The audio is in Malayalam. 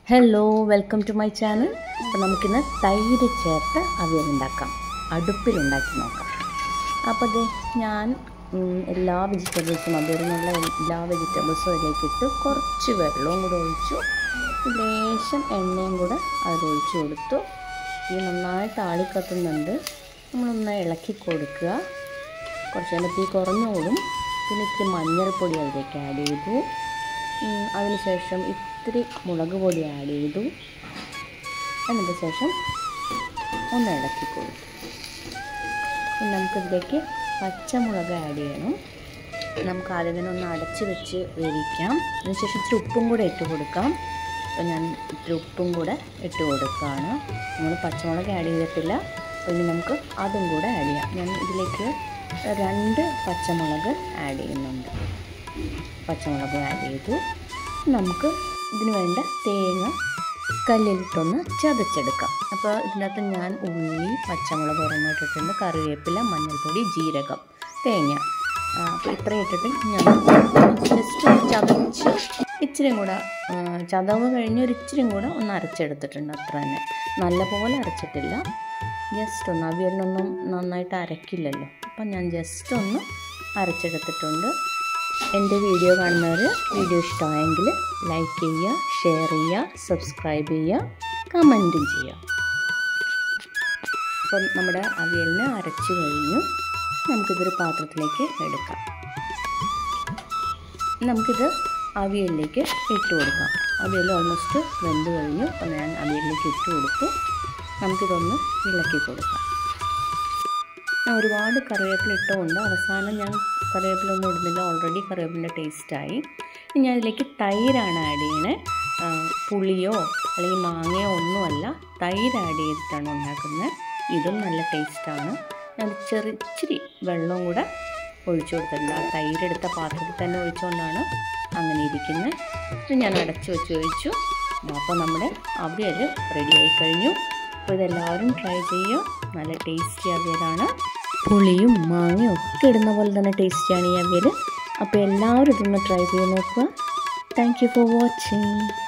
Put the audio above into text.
hello welcome to my channel അപ്പോൾ നമുക്കിന്ന് തൈര് ചേർത്ത് അവിയലുണ്ടാക്കാം അടുപ്പിലുണ്ടാക്കി നോക്കാം അപ്പോൾ അത് ഞാൻ ഉം, എല്ലാ വെജിറ്റബിൾസും അവിയലിനുള്ള എല്ലാ വെജിറ്റബിൾസും അതിലേക്ക് ഇട്ട് കുറച്ച് വെള്ളവും കൂടെ ഒഴിച്ചു ലേശം എണ്ണയും കൂടെ അതിലൊഴിച്ച് കൊടുത്തു ഈ നന്നായിട്ട് ആളിക്കത്തുന്നുണ്ട് നമ്മളൊന്ന് ഇളക്കി കൊടുക്കുക കുറച്ച് നേരം തീ കുറഞ്ഞോളും പിന്നെ ഇത്തിരി മഞ്ഞൾപ്പൊടി അതിലേക്ക് ആഡ് ചെയ്തു ഉം, അതിനുശേഷം ഇത്തിരി മുളക് പൊടി ആഡ് ചെയ്തു എന്നിട്ട് ശേഷം ഒന്ന് ഇളക്കി കൊടുത്തു ഇനി നമുക്കിതിലേക്ക് പച്ചമുളക് ആഡ് ചെയ്യണം നമുക്ക് ആദ്യം തന്നെ ഒന്ന് അടച്ച് വെച്ച് വേവിക്കാം അതിനുശേഷം ഇത്തിരി ഉപ്പും കൂടെ ഇട്ട് കൊടുക്കാം അപ്പോൾ ഞാൻ ഇത്തിരി ഉപ്പും കൂടെ ഇട്ട് കൊടുക്കുകയാണ് നമ്മൾ പച്ചമുളക് ആഡ് ചെയ്തിട്ടില്ല അപ്പോൾ ഇനി നമുക്ക് അതും കൂടെ ആഡ് ചെയ്യാം ഞാൻ ഇതിലേക്ക് രണ്ട് പച്ചമുളക് ആഡ് ചെയ്യുന്നുണ്ട് പച്ചമുളക് ആഡ് ചെയ്തു നമുക്ക് ഇതിന് വേണ്ട തേങ്ങ കല്ലിലിട്ടൊന്ന് ചതച്ചെടുക്കാം അപ്പോൾ ഇതിനകത്ത് ഞാൻ ഉള്ളി പച്ചമുളക് ഒരെണ്ണം ഇട്ടിട്ടുണ്ട് കറിവേപ്പില മഞ്ഞൾപ്പൊടി ജീരകം തേങ്ങ ആ, അപ്പോൾ ഇത്രയും ഇട്ടിട്ട് ഞാൻ ജസ്റ്റ് ഒന്ന് ചതച്ച് ഇച്ചിരിയും കൂടെ ആ, ചതവ് കഴിഞ്ഞ് ഒരു ഇച്ചിരിയും കൂടെ ഒന്ന് അരച്ചെടുത്തിട്ടുണ്ട് അത്ര തന്നെ നല്ലപോലെ അരച്ചിട്ടില്ല ജസ്റ്റ് ഒന്ന് അവിയലിനൊന്നും നന്നായിട്ട് അരക്കില്ലല്ലോ അപ്പം ഞാൻ ജസ്റ്റ് ഒന്ന് അരച്ചെടുത്തിട്ടുണ്ട് എൻ്റെ വീഡിയോ കാണുന്നവർ വീഡിയോ ഇഷ്ടമായെങ്കിൽ ലൈക്ക് ചെയ്യുക ഷെയർ ചെയ്യുക സബ്സ്ക്രൈബ് ചെയ്യുക കമൻറ്റും ചെയ്യുക അപ്പം നമ്മുടെ അവിയലിന് അരച്ചു കഴിഞ്ഞു നമുക്കിതൊരു പാത്രത്തിലേക്ക് എടുക്കാം നമുക്കിത് അവിയലിലേക്ക് ഇട്ട് കൊടുക്കാം അവിയൽ ഓൾമോസ്റ്റ് വെന്ത് കഴിഞ്ഞു അപ്പോൾ ഞാൻ അവിയലിലേക്ക് ഇട്ട് കൊടുത്തു നമുക്കിതൊന്ന് ഇളക്കി കൊടുക്കാം ഞാൻ ഒരുപാട് കറിവേപ്പില ഇട്ടുകൊണ്ട് അവസാനം ഞാൻ കറിവേപ്പില ഒന്നും ഇടുന്നില്ല ഓൾറെഡി കറിവേപ്പിലിൻ്റെ ടേസ്റ്റായി ഇനി ഞാൻ ഇതിലേക്ക് തൈരാണ് ആഡ് ചെയ്യണേ ആ, പുളിയോ അല്ലെങ്കിൽ മാങ്ങയോ ഒന്നുമല്ല തൈര് ആഡ് ചെയ്തിട്ടാണ് ഉണ്ടാക്കുന്നത് ഇതും നല്ല ടേസ്റ്റാണ് ഞാൻ ചെറിയ ഇച്ചിരി വെള്ളവും കൂടെ ഒഴിച്ചു കൊടുത്തിട്ടുണ്ട് ആ തൈരെടുത്ത പാത്രത്തിൽ തന്നെ ഒഴിച്ചുകൊണ്ടാണ് അങ്ങനെ ഇരിക്കുന്നത് ഇത് ഞാൻ അടച്ചു വെച്ച് ഒഴിച്ചു അപ്പോൾ നമ്മുടെ അവിയൽ റെഡിയായി കഴിഞ്ഞു അപ്പോൾ ഇതെല്ലാവരും ട്രൈ ചെയ്യുക നല്ല ടേസ്റ്റി അവിയലാണ് പുളിയും മാങ്ങയും ഒക്കെ ഇടുന്ന പോലെ തന്നെ ടേസ്റ്റിയാണ് ഈ അവിയൽ അപ്പോൾ എല്ലാവരും ഇതൊന്ന് ട്രൈ ചെയ്ത് നോക്കുക താങ്ക് യു ഫോർ വാച്ചിങ്